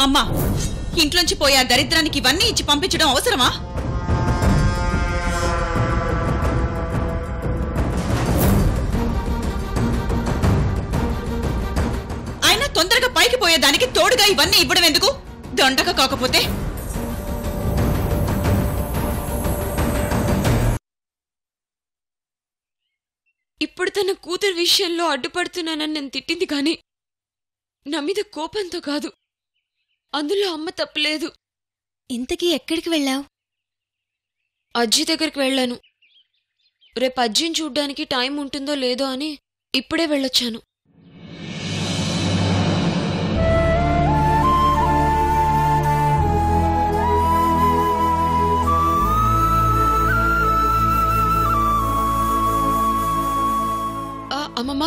అమ్మా ఇంట్లోంచి పోయే ఆ దరిద్రానికి ఇవన్నీ ఇచ్చి పంపించడం అవసరమా అయినా తొందరగా పైకి పోయేదానికి తోడుగా ఇవన్నీ ఇవ్వడం ఎందుకు దొండక కాకపోతే ఇప్పుడు తన కూతురు విషయంలో అడ్డుపడుతున్నానని నేను తిట్టింది కానీ నా మీద కోపంతో కాదు అందులో అమ్మ తప్పలేదు ఇంతకీ ఎక్కడికి వెళ్ళావు అజ్జి దగ్గరికి వెళ్ళాను రేపు అజ్జిని చూడ్డానికి టైం ఉంటుందో లేదో అని ఇప్పుడే వెళ్ళొచ్చాను ఆ, అమ్మమ్మా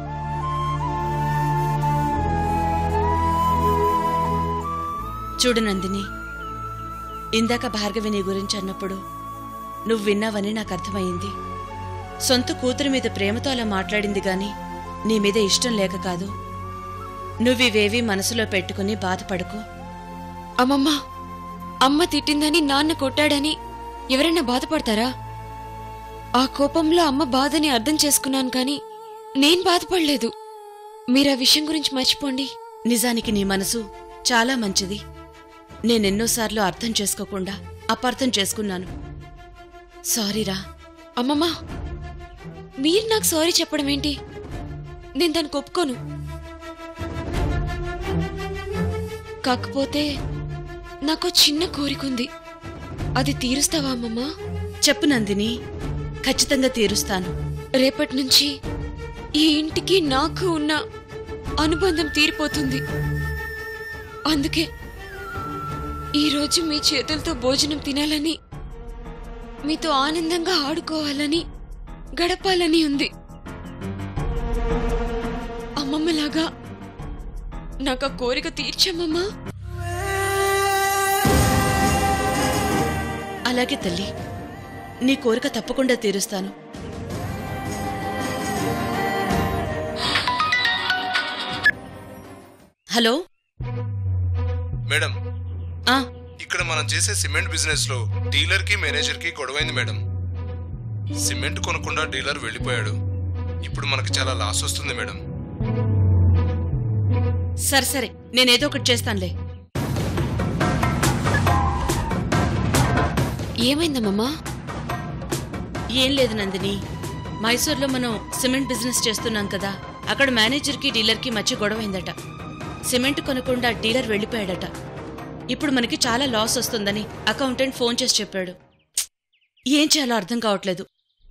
చూడు నందిని ఇందాక భార్గవి నీ గురించి అన్నప్పుడు నువ్వు విన్నావని నాకు అర్థమైంది సొంత కూతురి మీద ప్రేమతో అలా మాట్లాడింది గాని నీ మీద ఇష్టం లేక కాదు నువ్వివేవి మనసులో పెట్టుకుని బాధపడకు అమ్మమ్మ అమ్మ తిట్టిందని నాన్న కొట్టాడని ఎవరైనా బాధపడతారా ఆ కోపంలో అమ్మ బాధని అర్థం చేసుకున్నాను కానీ నేను బాధపడలేదు మీరు ఆ విషయం గురించి మర్చిపోండి నిజానికి నీ మనసు చాలా మంచిది నేనెన్నోసార్లు అర్థం చేసుకోకుండా అపార్థం చేసుకున్నాను సారీరా అమ్మమ్మ మీరు నాకు సారీ చెప్పడం ఏంటి నేను దానికి ఒప్పుకోను కాకపోతే నాకు చిన్న కోరికుంది అది తీరుస్తావా అమ్మమ్మ చెప్పు నందిని ఖచ్చితంగా తీరుస్తాను రేపటి నుంచి ఈ ఇంటికి నాకు ఉన్న అనుబంధం తీరిపోతుంది అందుకే ఈరోజు మీ చేతులతో భోజనం తినాలని మీతో ఆనందంగా ఆడుకోవాలని గడపాలని ఉంది అమ్మమ్మలాగా నాకు ఆ కోరిక తీర్చమ్మమ్మా అలాగే తల్లి నీ కోరిక తప్పకుండా తీరుస్తాను హలో మేడం ఆ ఇక్కడ మనం చేసే సిమెంట్ బిజినెస్ లో డీలర్ కి మేనేజర్ కి గొడవైంది మేడం సిమెంట్ కొనకుండా డీలర్ వెళ్ళిపోయాడు ఇప్పుడు మనకు చాలా లాస్ వస్తుంది మేడం సరే సరే నేనేదో ఒకటి చేస్తానులే ఏమైందమ్మమ్మా ఏం లేదు నందిని మైసూర్లో మనం సిమెంట్ బిజినెస్ చేస్తున్నాం కదా అక్కడ మేనేజర్కి డీలర్కి మధ్య గొడవైందట సిమెంట్ కొనకుండా డీలర్ వెళ్ళిపోయాడట ఇప్పుడు మనకి చాలా లాస్ వస్తుందని అకౌంటెంట్ ఫోన్ చేసి చెప్పాడు ఏం చేయాలో అర్థం కావట్లేదు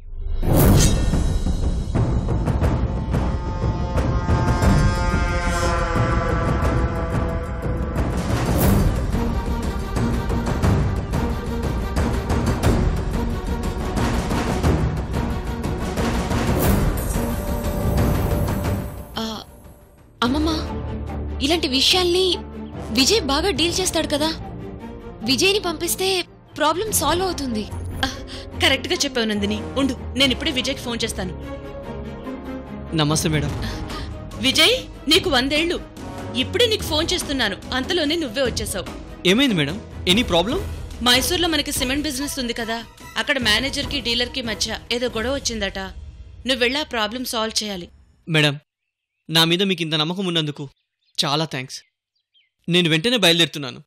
ఆ, అమ్మమ్మ ఇలాంటి విషయాల్ని విజయ్ బాగా డీల్ చేస్తాడు కదా విజయ్ని పంపిస్తే ప్రాబ్లం సాల్వ్ అవుతుంది ఆహ్, కరెక్ట్గా చెప్పావు నందిని ఉండు నేను ఇప్పుడే విజయ్కి ఫోన్ చేస్తాను నమస్తే మేడం విజయ్ నీకు వందేళ్లు ఇప్పుడే నీకు ఫోన్ చేస్తున్నాను అంతలోనే నువ్వే వచ్చేసావు ఏమైంది మేడం ఎనీ ప్రాబ్లం మైసూర్లో మనకి సిమెంట్ బిజినెస్ ఉంది కదా అక్కడ మేనేజర్కి డీలర్కి మధ్య ఏదో గొడవ వచ్చిందట నువ్వు వెళ్ళి ఆ ప్రాబ్లం సాల్వ్ చేయాలి మేడం నా మీద మీకు ఇంత నమ్మకం ఉన్నందుకు చాలా థ్యాంక్స్ నేను వెంటనే బయలుదేరుతున్నాను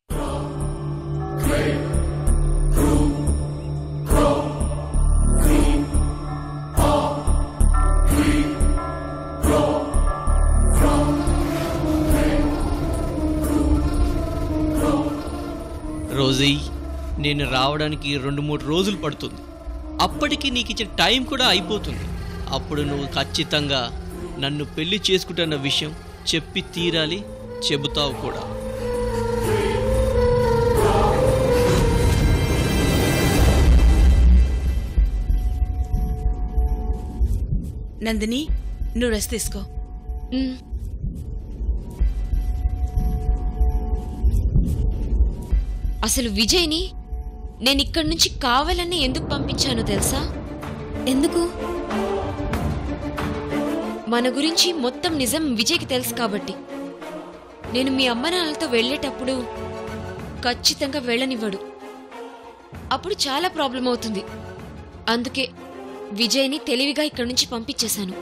రోజీ నేను రావడానికి రెండు మూడు రోజులు పడుతుంది అప్పటికి నీకు ఇచ్చిన టైం కూడా అయిపోతుంది అప్పుడు నువ్వు ఖచ్చితంగా నన్ను పెళ్లి చేసుకుంటున్న విషయం చెప్పి తీరాలి చెబుతావు కూడా నందిని నువ్వు రెస్ట్ తీసుకో ఉమ్. అసలు విజయ్ని నేను ఇక్కడి నుంచి కావాలని ఎందుకు పంపించానో తెలుసా ఎందుకు మన గురించి మొత్తం నిజం విజయ్కి తెలుసు కాబట్టి నేను మీ అమ్మ నాన్నలతో వెళ్ళేటప్పుడు ఖచ్చితంగా వెళ్ళనివ్వడు అప్పుడు చాలా ప్రాబ్లం అవుతుంది అందుకే విజయ్ని తెలివిగా ఇక్కడి నుంచి పంపించేశాను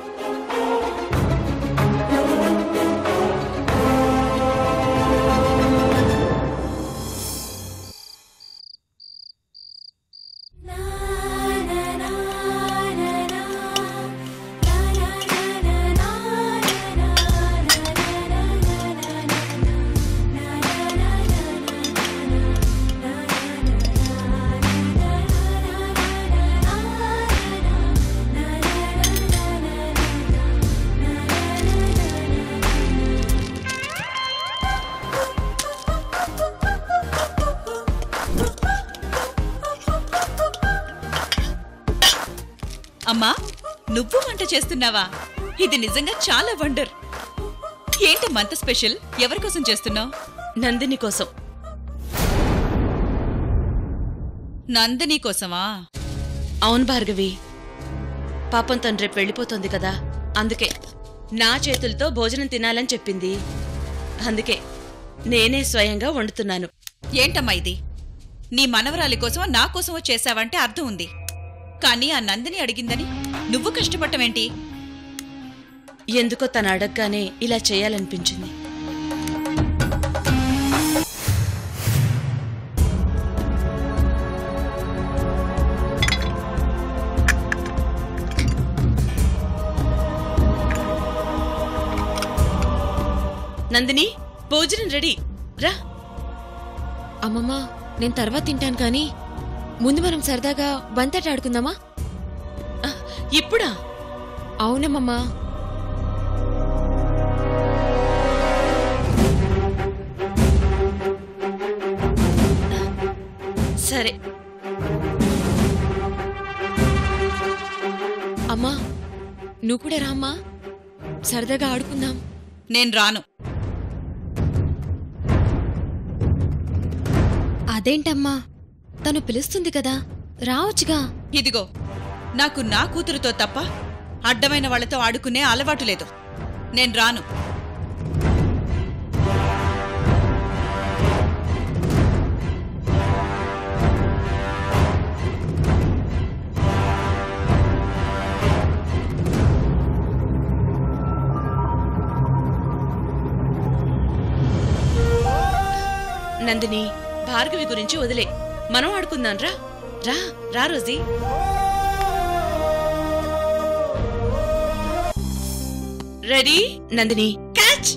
అమ్మా నువ్వు వంట చేస్తున్నావా ఇది నిజంగా చాలా వండర్ ఏంటమ్మా అంత స్పెషల్ ఎవరి కోసం చేస్తున్నావు నందిని కోసం నందిని కోసమా అవును భార్గవి పాపం తను రేపు వెళ్ళిపోతుంది కదా అందుకే నా చేతులతో భోజనం తినాలని చెప్పింది అందుకే నేనే స్వయంగా వండుతున్నాను ఏంటమ్మా ఇది నీ మనవరాలి కోసమో నా కోసమో చేశావంటే అర్థం ఉంది కానీ ఆ నందిని అడిగిందని నువ్వు కష్టపడటమేంటి ఎందుకో తను అడగగానే ఇలా చేయాలనిపించింది నందిని భోజనం రెడీ రా అమ్మమ్మ నేను తర్వాత తింటాను కానీ ముందు మనం సరదాగా బంతట ఆడుకుందామా ఆ, ఇప్పుడా అవునమ్మమ్మా సరే అమ్మా నువ్వు కూడా రామ్మా సరదాగా ఆడుకుందాం నేను రాను అదేంటమ్మా తను పిలుస్తుంది కదా రావచ్చుగా ఇదిగో నాకు నా కూతురుతో తప్ప అడ్డమైన వాళ్ళతో ఆడుకునే అలవాటు లేదు నేను రాను నందిని భార్గవి గురించి వదిలే మనం ఆడుకుందాం రా రా రా రోజీ రెడీ నందిని క్యాచ్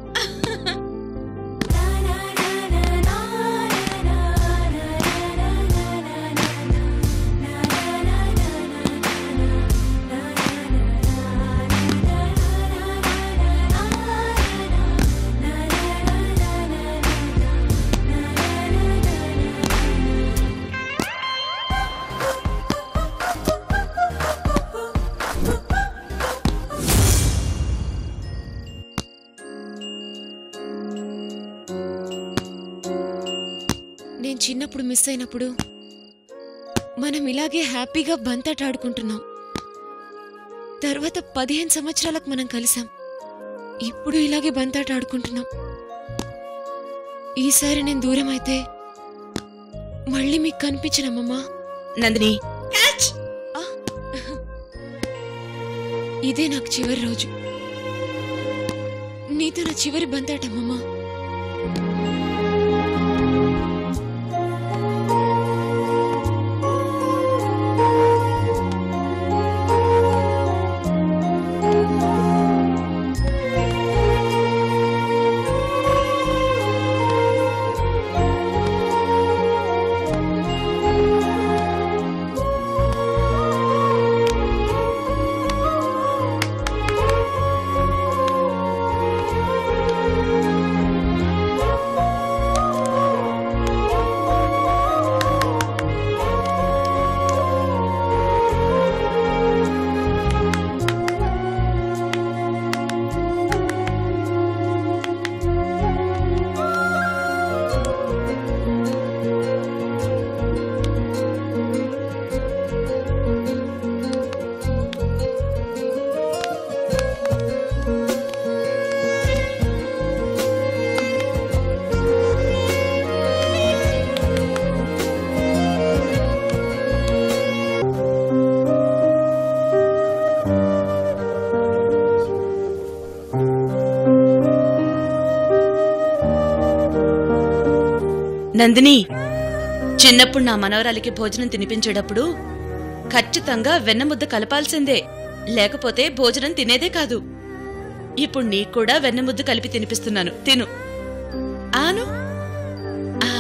నేను చిన్నప్పుడు మిస్ అయినప్పుడు మనం ఇలాగే హ్యాపీగా బంతట ఆడుకుంటున్నాం తర్వాత పదిహేను సంవత్సరాలకు మనం కలిసాం ఇప్పుడు ఇలాగే బంతాట ఆడుకుంటున్నాం ఈసారి నేను దూరం అయితే మళ్ళీ మీకు కనిపించనమ్మమ్మా నందిని క్యాచ్ ఇదే నాకు చివరి రోజు నీతో నా చివరి బంతాటమ్మమ్మా నందిని చిన్నప్పుడు నా మనవరాలికి భోజనం తినిపించేటప్పుడు ఖచ్చితంగా వెన్నముద్ద కలపాల్సిందే లేకపోతే భోజనం తినేదే కాదు ఇప్పుడు నీకు కూడా వెన్నముద్ద కలిపి తినిపిస్తున్నాను తిను ఆను ఆ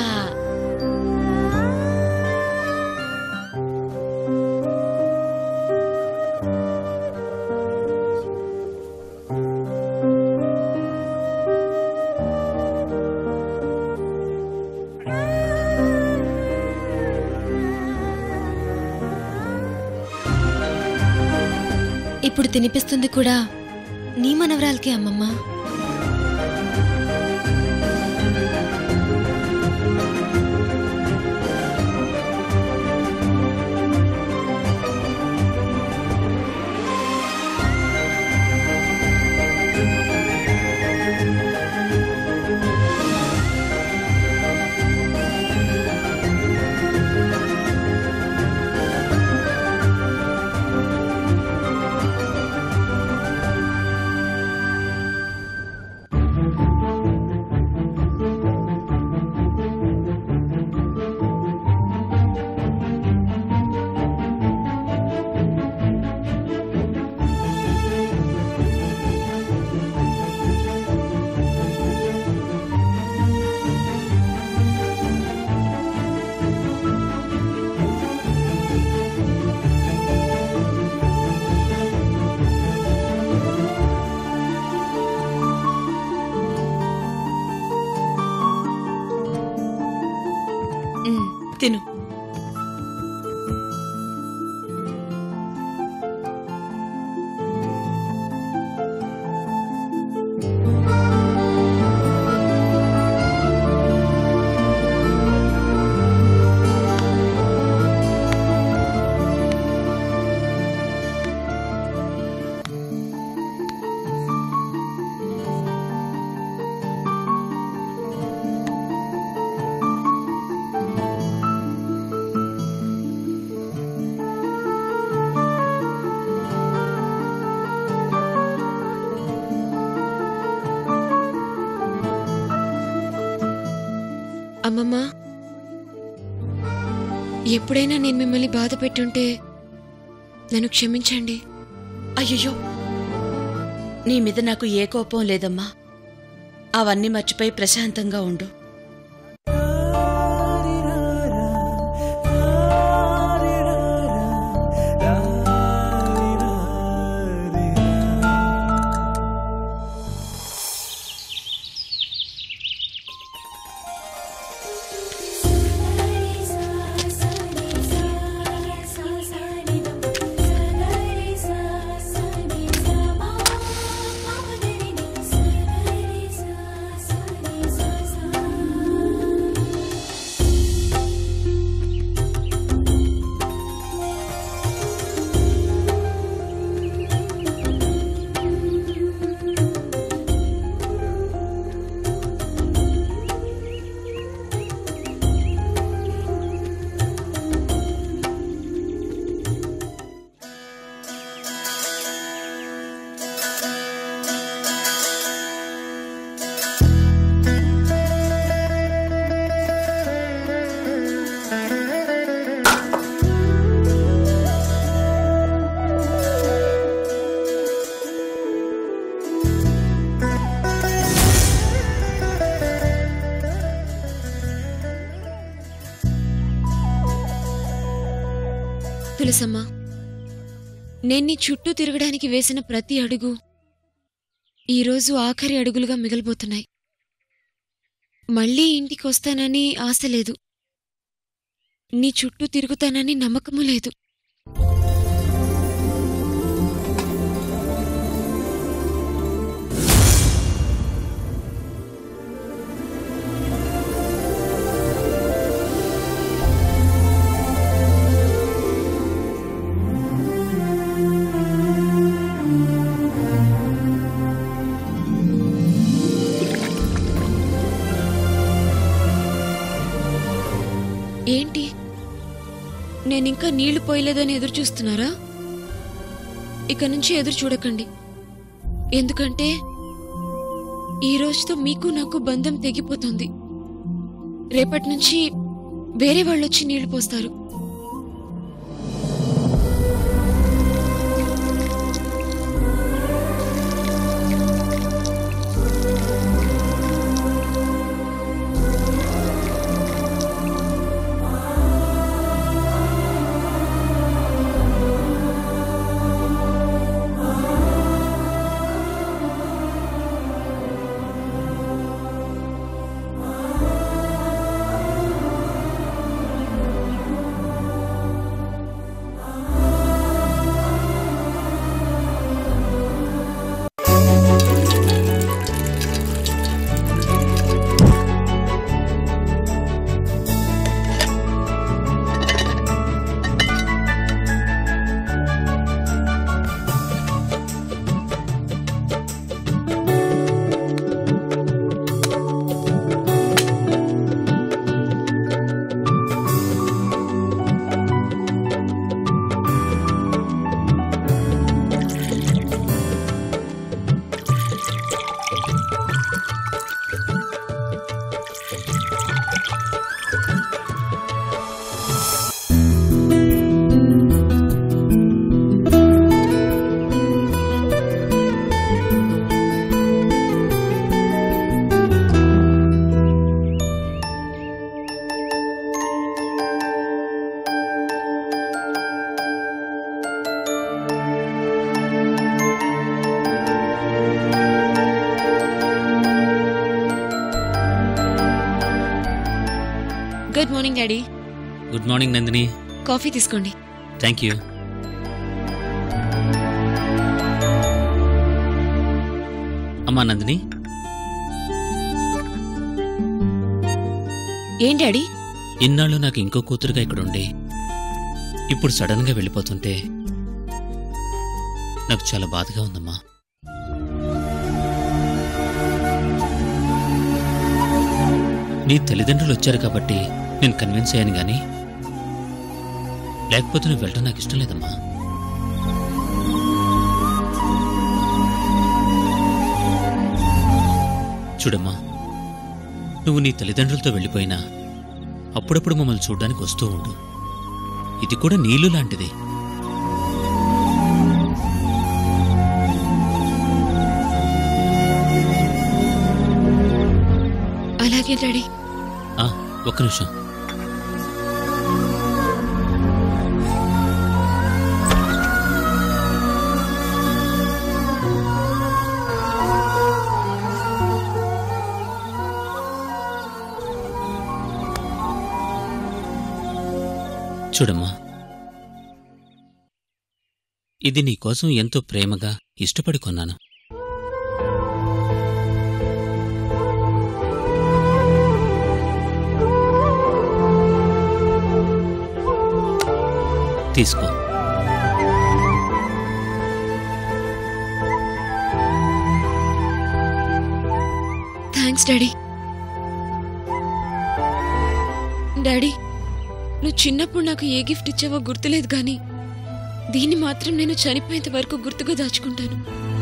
ఇప్పుడు తినిపిస్తుంది కూడా నీ మనవరాలకే అమ్మమ్మ ఉమ్, తిను అమ్మమ్మ ఎప్పుడైనా నేను మిమ్మల్ని బాధ పెట్టుంటే నన్ను క్షమించండి అయ్యయ్యో నీ మీద నాకు ఏ కోపం లేదమ్మా అవన్నీ మర్చిపోయి ప్రశాంతంగా ఉండు తులసమ్మా నేను నీ చుట్టూ తిరగడానికి వేసిన ప్రతి అడుగు ఈరోజు ఆఖరి అడుగులుగా మిగిలిపోతున్నాయి మళ్ళీ ఇంటికి వస్తానని ఆశ లేదు నీ చుట్టూ తిరుగుతానని నమ్మకము లేదు ఏంటి నేనింకా నీళ్లు పోయలేదని ఎదురు చూస్తున్నారా ఇక నుంచి ఎదురు చూడకండి ఎందుకంటే ఈ రోజుతో మీకు నాకు బంధం తెగిపోతుంది రేపటి నుంచి వేరే వాళ్ళు వచ్చి నీళ్లు పోస్తారు good morning daddy good morning Nandini coffee తీసుకోండి థ్యాంక్ యూ అమ్మా నందిని ఏం డాడీ ఇన్నాళ్ళు నాకు ఇంకో కూతురుగా ఇక్కడ ఉండి ఇప్పుడు సడన్గా వెళ్ళిపోతుంటే నాకు చాలా బాధగా ఉందమ్మా నీ తల్లిదండ్రులు వచ్చారు కాబట్టి నేను కన్విన్స్ అయ్యాను గాని లేకపోతే నువ్వు వెళ్ళటం నాకు ఇష్టం లేదమ్మా చూడమ్మా నువ్వు నీ తల్లిదండ్రులతో వెళ్ళిపోయినా అప్పుడప్పుడు మమ్మల్ని చూడ్డానికి వస్తూ ఉండు ఇది కూడా నీళ్లు లాంటిది అలాగే డాడీ ఆ, ఒక్క నిమిషం చూడమ్మా ఇది నీకోసం ఎంతో ప్రేమగా ఇష్టపడి కొన్నాను తీసుకో థ్యాంక్స్ డాడీ డాడీ నువ్వు చిన్నప్పుడు నాకు ఏ గిఫ్ట్ ఇచ్చావో గుర్తులేదు కానీ దీన్ని మాత్రం నేను చనిపోయేంత వరకు గుర్తుగా దాచుకుంటాను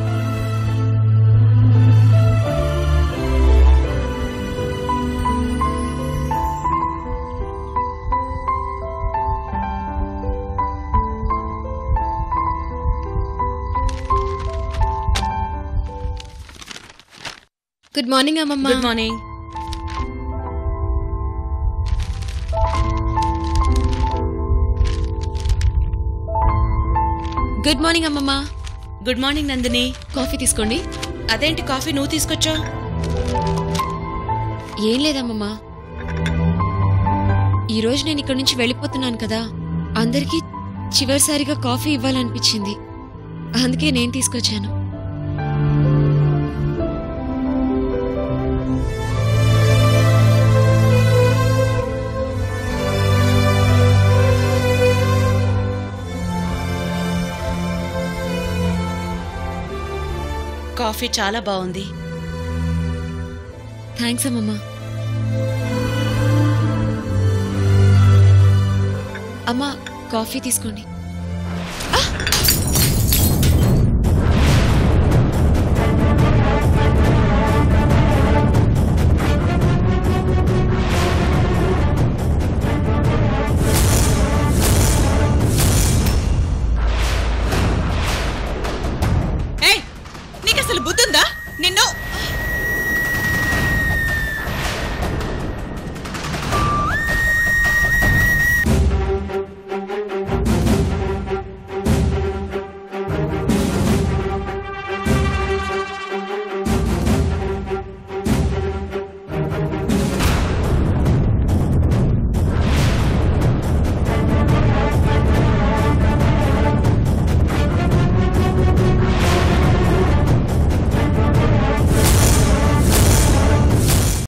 గుడ్ మార్నింగ్ అమ్మమ్మ గుడ్ మార్నింగ్ గుడ్ మార్నింగ్ అమ్మమ్మ గుడ్ మార్నింగ్ నందిని కాఫీ తీసుకోండి అదేంటి కాఫీ నువ్వు తీసుకొచ్చావు ఏం లేదమ్మమ్మ ఈ రోజు నేను ఇక్కడి నుంచి వెళ్ళిపోతున్నాను కదా అందరికీ చివరిసారిగా కాఫీ ఇవ్వాలనిపించింది అందుకే నేను తీసుకొచ్చాను కాఫీ చాలా బాగుంది థ్యాంక్స్ అమ్మమ్మ అమ్మా కాఫీ తీసుకోండి